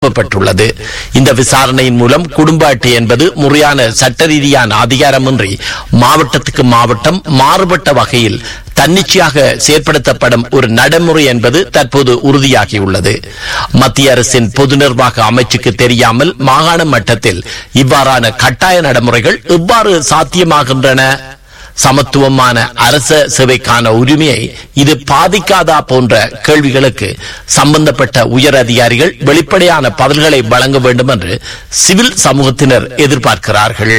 எழுப்பப்பட்டுள்ளது இந்த விசாரணையின் மூலம் குடும்ப அட்டை என்பது முறையான சட்ட ரீதியான அதிகாரமின்றி மாவட்டத்துக்கு மாவட்டம் மாறுபட்ட வகையில் தன்னிச்சையாக செயற்படுத்தப்படும் ஒரு நடைமுறை என்பது தற்போது உறுதியாகியுள்ளது மத்திய அரசின் பொது நிர்வாக அமைச்சுக்கு தெரியாமல் மாகாண மட்டத்தில் இவ்வாறான கட்டாய நடைமுறைகள் எவ்வாறு சாத்தியமாகின்றன சமத்துவமான அரச சேவைக்கான உரிமையை இது பாதிக்காதா போன்ற கேள்விகளுக்கு சம்பந்தப்பட்ட உயர் அதிகாரிகள் வெளிப்படையான பதில்களை வழங்க வேண்டும் என்று சிவில் சமூகத்தினர் எதிர்பார்க்கிறார்கள்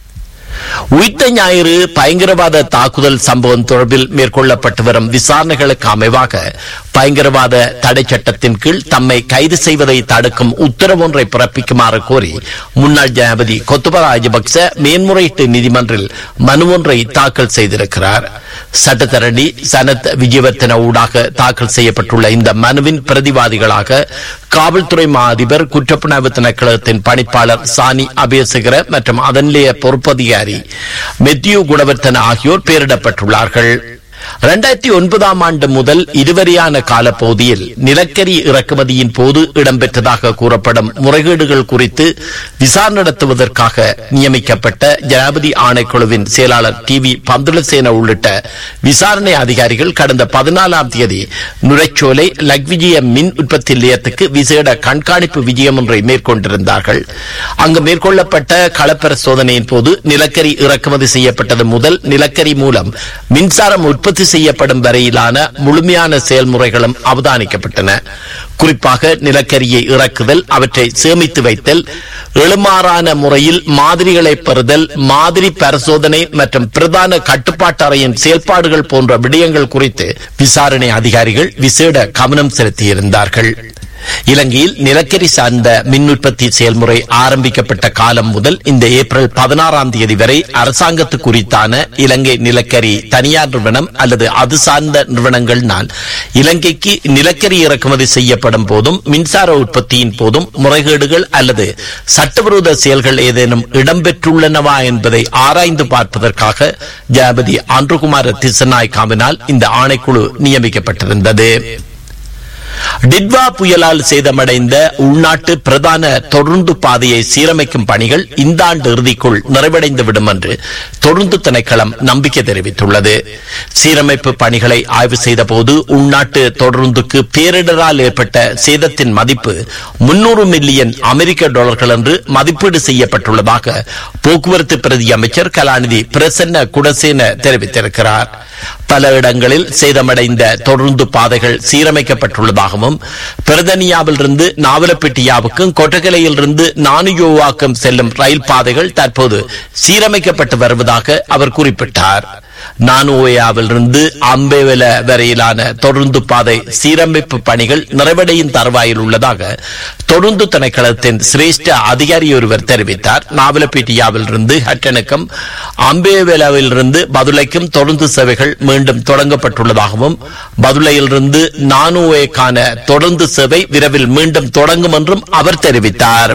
உயிர்த்த ஞாயிறு பயங்கரவாத தாக்குதல் சம்பவம் தொடர்பில் மேற்கொள்ளப்பட்டு வரும் விசாரணைகளுக்கு அமைவாக பயங்கரவாத தடை சட்டத்தின் கீழ் தம்மை கைது செய்வதை தடுக்கும் உத்தரவு ஒன்றை பிறப்பிக்குமாறு கோரி முன்னாள் ஜனாபதி கொத்துப ராஜபக்ச மேன்முறையீட்டு நீதிமன்றில் மனு ஒன்றை தாக்கல் செய்திருக்கிறார் சட்டத்தரணி சனத் விஜயவர்த்தன ஊடாக தாக்கல் செய்யப்பட்டுள்ள இந்த மனுவின் பிரதிவாதிகளாக காவல்துறை மா அதிபர் குற்றப்புலனாய்வு திணைக்களத்தின் பணிப்பாளர் சானி அபேசகர மற்றும் அதனிலேய பொறுப்பதிகாரி மெத்யூ குணவர்த்தன ஆகியோர் பெயரிடப்பட்டுள்ளார்கள் இரண்டாயிரத்தி ஒன்பதாம் ஆண்டு முதல் இதுவரையான காலப்பகுதியில் நிலக்கரி இறக்குமதியின் போது இடம்பெற்றதாக கூறப்படும் முறைகேடுகள் குறித்து விசாரணை நடத்துவதற்காக நியமிக்கப்பட்ட ஜனாபதி ஆணைக்குழுவின் செயலாளர் டி வி பந்துலசேன உள்ளிட்ட விசாரணை அதிகாரிகள் கடந்த பதினாலாம் தேதி நுரைச்சோலை லக்விஜய மின் உற்பத்தி நிலையத்துக்கு விசேட கண்காணிப்பு விஜயம் ஒன்றை மேற்கொண்டிருந்தார்கள் அங்கு மேற்கொள்ளப்பட்ட களப்பரிசோதனையின் போது நிலக்கரி இறக்குமதி செய்யப்பட்டது முதல் நிலக்கரி மூலம் மின்சாரம் உற்பத்தி செய்யப்படும் வரையிலான முழுமையான செயல்முறைகளும் அவதானிக்கப்பட்டன குறிப்பாக நிலக்கரியை இறக்குதல் அவற்றை சேமித்து வைத்தல் எழுமாறான முறையில் மாதிரிகளை பெறுதல் மாதிரி பரிசோதனை மற்றும் பிரதான கட்டுப்பாட்டு அறையின் செயல்பாடுகள் போன்ற விடயங்கள் குறித்து விசாரணை அதிகாரிகள் விசேட கவனம் செலுத்தியிருந்தார்கள் இலங்கையில் நிலக்கரி சார்ந்த மின் உற்பத்தி செயல்முறை ஆரம்பிக்கப்பட்ட காலம் முதல் இந்த ஏப்ரல் பதினாறாம் தேதி வரை அரசாங்கத்து குறித்தான இலங்கை நிலக்கரி தனியார் நிறுவனம் அல்லது அது சார்ந்த நிறுவனங்கள்னால் இலங்கைக்கு நிலக்கரி இறக்குமதி செய்யப்படும் போதும் மின்சார உற்பத்தியின் போதும் முறைகேடுகள் அல்லது சட்டவிரோத செயல்கள் ஏதேனும் இடம்பெற்றுள்ளனவா என்பதை ஆராய்ந்து பார்ப்பதற்காக ஜனாபதி ஆண்டுகுமார திசநாய்காவினால் இந்த ஆணைக்குழு நியமிக்கப்பட்டிருந்தது டிட்வா புயலால் சேதமடைந்த உள்நாட்டு பிரதான தொடர்ந்து பாதையை சீரமைக்கும் பணிகள் இந்த ஆண்டு இறுதிக்குள் நிறைவடைந்துவிடும் என்று தொடர்ந்து திணைக்களம் நம்பிக்கை தெரிவித்துள்ளது சீரமைப்பு பணிகளை ஆய்வு செய்த போது உள்நாட்டு தொடர்ந்துக்கு பேரிடரால் ஏற்பட்ட சேதத்தின் மதிப்பு முன்னூறு மில்லியன் அமெரிக்க டாலர்கள் என்று மதிப்பீடு செய்யப்பட்டுள்ளதாக போக்குவரத்து பிரதி அமைச்சர் கலாநிதி பிரசன்ன குடசேன தெரிவித்திருக்கிறார் பல இடங்களில் சேதமடைந்த தொடர்ந்து பாதைகள் சீரமைக்கப்பட்டுள்ளதாகவும் பிரதனியாவிலிருந்து நாவலப்பிட்டியாவுக்கும் கொட்டகலையிலிருந்து நானுயோவாக்கும் செல்லும் ரயில் பாதைகள் தற்போது சீரமைக்கப்பட்டு வருவதாக அவர் குறிப்பிட்டார் நானுவோயாவிலிருந்து அம்பேவல வரையிலான தொடர்ந்து பாதை சீரமைப்பு பணிகள் நிறைவடையும் தருவாயில் உள்ளதாக தொடர்ந்து திணைக்களத்தின் சிரேஷ்ட அதிகாரி ஒருவர் தெரிவித்தார் நாவலப்பேட்டியாவிலிருந்து ஹட்டனுக்கும் அம்பேவலாவிலிருந்து பதுளைக்கும் தொடர்ந்து சேவைகள் மீண்டும் தொடங்கப்பட்டுள்ளதாகவும் பதுளையிலிருந்து நானுவேக்கான தொடர்ந்து சேவை விரைவில் மீண்டும் தொடங்கும் என்றும் அவர் தெரிவித்தார்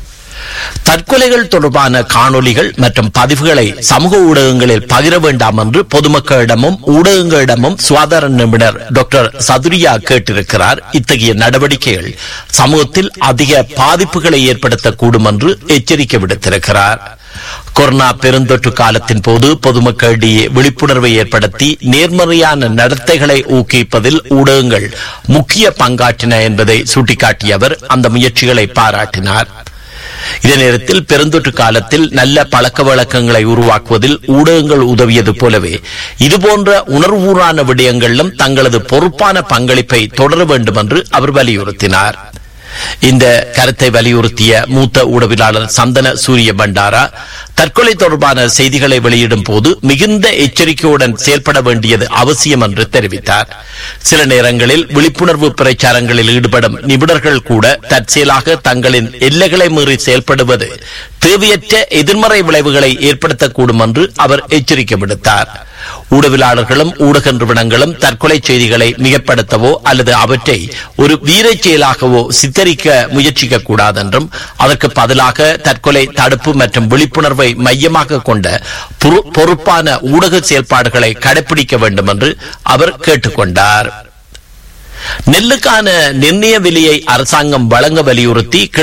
தற்கொலைகள் தொடர்பான காணொலிகள் மற்றும் பதிவுகளை சமூக ஊடகங்களில் பகிர வேண்டாம் என்று பொதுமக்களிடமும் ஊடகங்களிடமும் சுகாதார நிபுணர் டாக்டர் சதுரியா கேட்டிருக்கிறார் இத்தகைய நடவடிக்கைகள் சமூகத்தில் அதிக பாதிப்புகளை ஏற்படுத்தக்கூடும் என்று எச்சரிக்கை விடுத்திருக்கிறார் கொரோனா பெருந்தொற்று காலத்தின் போது பொதுமக்களிடையே விழிப்புணர்வை ஏற்படுத்தி நேர்மறையான நடத்தைகளை ஊக்குவிப்பதில் ஊடகங்கள் முக்கிய பங்காற்றின என்பதை சுட்டிக்காட்டிய அவர் அந்த முயற்சிகளை பாராட்டினார் இதே நேரத்தில் பெருந்தொற்று காலத்தில் நல்ல பழக்க வழக்கங்களை உருவாக்குவதில் ஊடகங்கள் உதவியது போலவே இதுபோன்ற உணர்வூறான விடயங்களிலும் தங்களது பொறுப்பான பங்களிப்பை தொடர வேண்டும் என்று அவர் வலியுறுத்தினார் இந்த கருத்தை வலியுறுத்திய மூத்த ஊடகவியலாளர் சந்தன சூரிய பண்டாரா தற்கொலை தொடர்பான செய்திகளை வெளியிடும் போது மிகுந்த எச்சரிக்கையுடன் செயல்பட வேண்டியது அவசியம் என்று தெரிவித்தார் சில நேரங்களில் விழிப்புணர்வு பிரச்சாரங்களில் ஈடுபடும் நிபுணர்கள் கூட தற்செயலாக தங்களின் எல்லைகளை மீறி செயல்படுவது தேவையற்ற எதிர்மறை விளைவுகளை ஏற்படுத்தக்கூடும் என்று அவர் எச்சரிக்கை விடுத்தார் ஊடகவியலாளர்களும் ஊடக நிறுவனங்களும் தற்கொலை செய்திகளை மிகப்படுத்தவோ அல்லது அவற்றை ஒரு வீரச் செயலாகவோ சித்தரிக்க முயற்சிக்க கூடாது என்றும் அதற்கு பதிலாக தற்கொலை தடுப்பு மற்றும் விழிப்புணர்வை மையமாக கொண்ட பொறு- பொறுப்பான ஊடக செயல்பாடுகளை கடைபிடிக்க வேண்டும் என்று அவர் கேட்டுக்கொண்டார் நெல்லுக்கான நிர்ணய விலையை அரசாங்கம் வழங்க வலியுறுத்தி